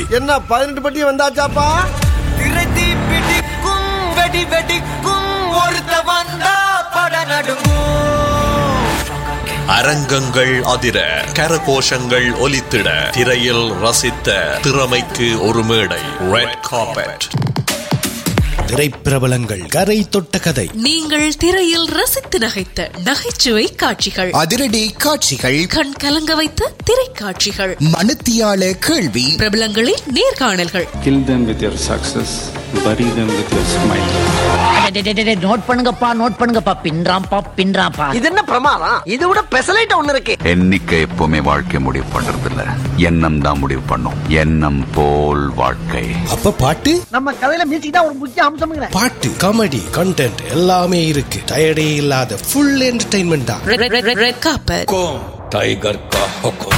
என்ன பதினெட்டு பட்டி வந்தாச்சாப்பா திரைத்தி பிடிக்கும் வெடி வெடிக்கும் ஒருத்த வந்தா பட நடுங்கும் அரங்கங்கள் அதிர கரகோஷங்கள் ஒலித்திட திரையில் ரசித்த திறமைக்கு ஒரு மேடை ரெட் கார்பெட் திரைப்பிரபலங்கள் கரை தொட்ட கதை நீங்கள் திரையில் ரசித்து நகைத்த நகைச்சுவை காட்சிகள் அதிரடி காட்சிகள் கண் கலங்க வைத்த திரைக்காட்சிகள் மனுத்தியால கேள்வி பிரபலங்களின் நேர்காணல்கள் Kill them with your success, bury them with your smile. Note பண்ணுங்கப்பா நோட் பண்ணுங்கப்பா பின்றாம்பா பின்றாம்பா இது என்ன பிரமாதம் இது விட பெசலைட் ஒண்ணு இருக்கு எண்ணிக்கை எப்பவுமே வாழ்க்கை முடிவு பண்றது இல்ல எண்ணம் தான் முடிவு பண்ணும் எண்ணம் போல் வாழ்க்கை அப்ப பாட்டு நம்ம கதையில மியூசிக் தான் ஒரு முக்கிய அம்சம்ங்கிற பாட்டு காமெடி கண்டென்ட் எல்லாமே இருக்கு டயர்டே இல்லாத ஃபுல் என்டர்டைன்மெண்ட் தான் ரெட் கார்பெட் டைகர் கா ஹுக்கும்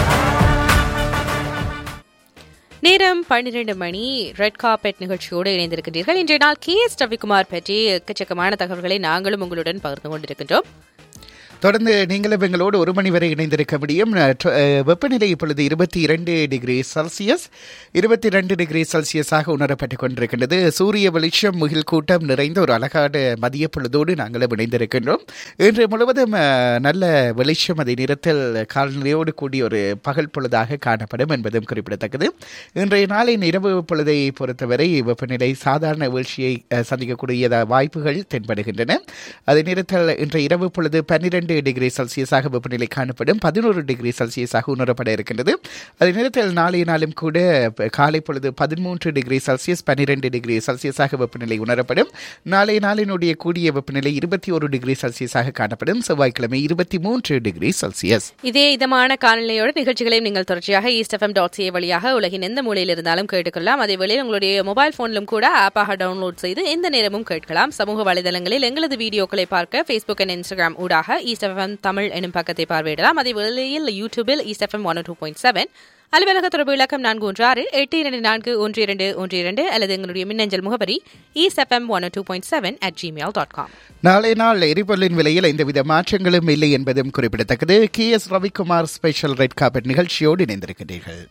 நேரம் பன்னிரண்டு மணி ரெட் கார்பெட் நிகழ்ச்சியோடு இணைந்திருக்கின்றீர்கள் இன்றைய நாள் கே எஸ் ரவிக்குமார் பற்றி எக்கச்சக்கமான தகவல்களை நாங்களும் உங்களுடன் பகிர்ந்து கொண்டிருக்கின்றோம் தொடர்ந்து நீங்களும் எங்களோடு ஒரு மணி வரை இணைந்திருக்க முடியும் அஹ், ட- அஹ், வெப்பநிலை இப்பொழுது இருபத்தி இரண்டு டிகிரி செல்சியஸ் இருபத்தி ரெண்டு டிகிரி செல்சியஸாக உணரப்பட்டுக் கொண்டிருக்கின்றது சூரிய வெளிச்சம் முகில் கூட்டம் நிறைந்த ஒரு அழகான மதிய பொழுதோடு நாங்களும் இணைந்திருக்கின்றோம் இன்று முழுவதும் அஹ், நல்ல வெளிச்சம் அதே நேரத்தில் காலநிலையோடு கூடிய ஒரு பகல் பொழுதாக காணப்படும் என்பதும் குறிப்பிடத்தக்கது இன்றைய நாளின் இரவு பொழுதை பொறுத்தவரை வெப்பநிலை சாதாரண வீழ்ச்சியை அஹ், சந்திக்கக்கூடிய வாய்ப்புகள் தென்படுகின்றன அதே நேரத்தில் இன்றைய இரவு பொழுது பன்னிரண்டு டிகிரி செல்சியஸாக வெப்பநிலை காணப்படும் பதினோரு டிகிரி செல்சியஸாக உணரப்பட இருக்கின்றது அதே நேரத்தில் நாளைய நாளும் கூட ப- காலை பொழுது பதிமூன்று டிகிரி செல்சியஸ் பன்னிரெண்டு டிகிரி செல்சியஸாக வெப்பநிலை உணரப்படும் நாளைய நாளினுடைய கூடிய வெப்பநிலை இருபத்தி ஒரு டிகிரி செல்சியஸாக காணப்படும் செவ்வாய்க்கிழமை இருபத்தி மூன்று டிகிரி செல்சியஸ் இதே இதமான காலநிலையோடு நிகழ்ச்சிகளையும் நீங்கள் தொடர்ச்சியாக ஈஸ்ட் எஃப்எம் டாட் சிஏ வழியாக உலகின் எந்த மூலையில் இருந்தாலும் கேட்டுக்கொள்ளலாம் அதே வேளையில் உங்களுடைய மொபைல் போனிலும் கூட ஆப்பாக டவுன்லோட் செய்து எந்த நேரமும் கேட்கலாம் சமூக வலைதளங்களில் எங்களது வீடியோக்களை பார்க்க ஃபேஸ்புக் அண்ட் இன்ஸ்டாகிராம் ஊடாக ஈஸ்ட் எஃப்எம் தமிழ் எனும் பக்கத்தை பார்வையிடலாம் அதே வேளையில் யூடியூபில் east FM one two point seven அலுவலக தொடர்பு இலக்கம் நான்கு ஒன்று ஆறு எட்டு இரண்டு நான்கு ஒன்று இரண்டு ஒன்று இரண்டு அல்லது எங்களுடைய மின்னஞ்சல் முகவரி east FM one two point seven at Gmail dot com நாளை நாள் எரிபொருளின் விலையில் எந்தவித மாற்றங்களும் இல்லை என்பதும் குறிப்பிடத்தக்கது K S Ravikumar special red carpet நிகழ்ச்சியோடு இணைந்திருக்கிறீர்கள்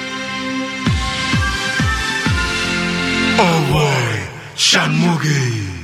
Shanmugi.